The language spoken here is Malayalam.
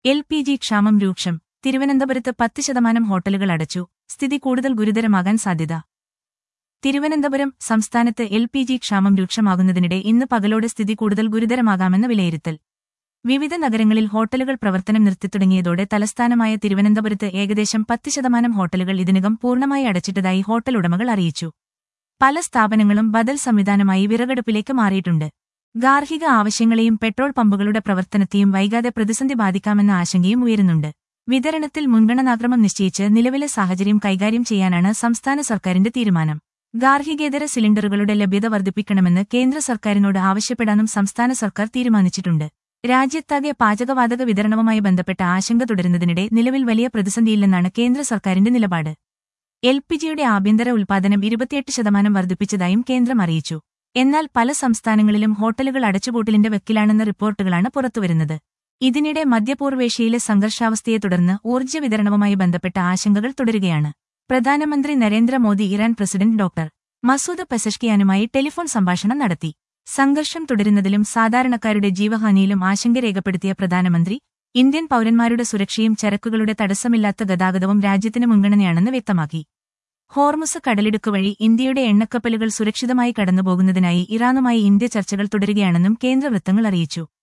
എൽ പി ജി ക്ഷാമം രൂക്ഷം തിരുവനന്തപുരത്ത് പത്ത് ശതമാനം ഹോട്ടലുകൾ അടച്ചു സ്ഥിതി കൂടുതൽ ഗുരുതരമാകാൻ സാധ്യത തിരുവനന്തപുരം സംസ്ഥാനത്ത് എൽ പി ജി ക്ഷാമം രൂക്ഷമാകുന്നതിനിടെ ഇന്ന് പകലോടെ സ്ഥിതി കൂടുതൽ ഗുരുതരമാകാമെന്ന് വിലയിരുത്തൽ വിവിധ നഗരങ്ങളിൽ ഹോട്ടലുകൾ പ്രവർത്തനം നിർത്തിത്തുടങ്ങിയതോടെ തലസ്ഥാനമായ തിരുവനന്തപുരത്ത് ഏകദേശം പത്ത് ശതമാനം ഹോട്ടലുകൾ ഇതിനകം പൂർണ്ണമായി അടച്ചിട്ടതായി ഹോട്ടൽ ഉടമകൾ അറിയിച്ചു പല സ്ഥാപനങ്ങളും ബദൽ സംവിധാനമായി വിറകടുപ്പിലേക്ക് മാറിയിട്ടുണ്ട് ഗാർഹിക ആവശ്യങ്ങളെയും പെട്രോൾ പമ്പുകളുടെ പ്രവർത്തനത്തെയും വൈകാതെ പ്രതിസന്ധി ബാധിക്കാമെന്ന ആശങ്കയും ഉയരുന്നുണ്ട് വിതരണത്തിൽ മുൻഗണനാക്രമം നിശ്ചയിച്ച് നിലവിലെ സാഹചര്യം കൈകാര്യം ചെയ്യാനാണ് സംസ്ഥാന സർക്കാരിന്റെ തീരുമാനം ഗാർഹികേതര സിലിണ്ടറുകളുടെ ലഭ്യത വർദ്ധിപ്പിക്കണമെന്ന് കേന്ദ്ര സർക്കാരിനോട് ആവശ്യപ്പെടാനും സംസ്ഥാന സർക്കാർ തീരുമാനിച്ചിട്ടുണ്ട് രാജ്യത്താകെ പാചകവാതക വിതരണവുമായി ബന്ധപ്പെട്ട ആശങ്ക തുടരുന്നതിനിടെ നിലവിൽ വലിയ പ്രതിസന്ധിയില്ലെന്നാണ് കേന്ദ്ര സർക്കാരിന്റെ നിലപാട് എൽ പി ജിയുടെ ആഭ്യന്തര ഉൽപാദനം ഇരുപത്തിയെട്ട് ശതമാനം വർദ്ധിപ്പിച്ചതായും കേന്ദ്രം അറിയിച്ചു എന്നാൽ പല സംസ്ഥാനങ്ങളിലും ഹോട്ടലുകൾ അടച്ചുപൂട്ടലിന്റെ വെക്കിലാണെന്ന റിപ്പോർട്ടുകളാണ് പുറത്തുവരുന്നത് ഇതിനിടെ മധ്യപൂർവേഷ്യയിലെ സംഘർഷാവസ്ഥയെ തുടർന്ന് ഊർജ്ജ വിതരണവുമായി ബന്ധപ്പെട്ട ആശങ്കകൾ തുടരുകയാണ് പ്രധാനമന്ത്രി Narendra Modi Iran president doctor Masoud പെസഷ്കിയാനുമായി ടെലിഫോൺ സംഭാഷണം നടത്തി സംഘർഷം തുടരുന്നതിലും സാധാരണക്കാരുടെ ജീവഹാനിയിലും ആശങ്ക രേഖപ്പെടുത്തിയ പ്രധാനമന്ത്രി ഇന്ത്യൻ പൌരന്മാരുടെ സുരക്ഷയും ചരക്കുകളുടെ തടസ്സമില്ലാത്ത ഗതാഗതവും രാജ്യത്തിന് മുൻഗണനയാണെന്ന് വ്യക്തമാക്കി ഹോർമുസ് കടലിടുക്ക് വഴി ഇന്ത്യയുടെ എണ്ണക്കപ്പലുകൾ സുരക്ഷിതമായി കടന്നുപോകുന്നതിനായി ഇറാനുമായി ഇന്ത്യ ചർച്ചകൾ തുടരുകയാണെന്നും കേന്ദ്ര വൃത്തങ്ങൾ അറിയിച്ചു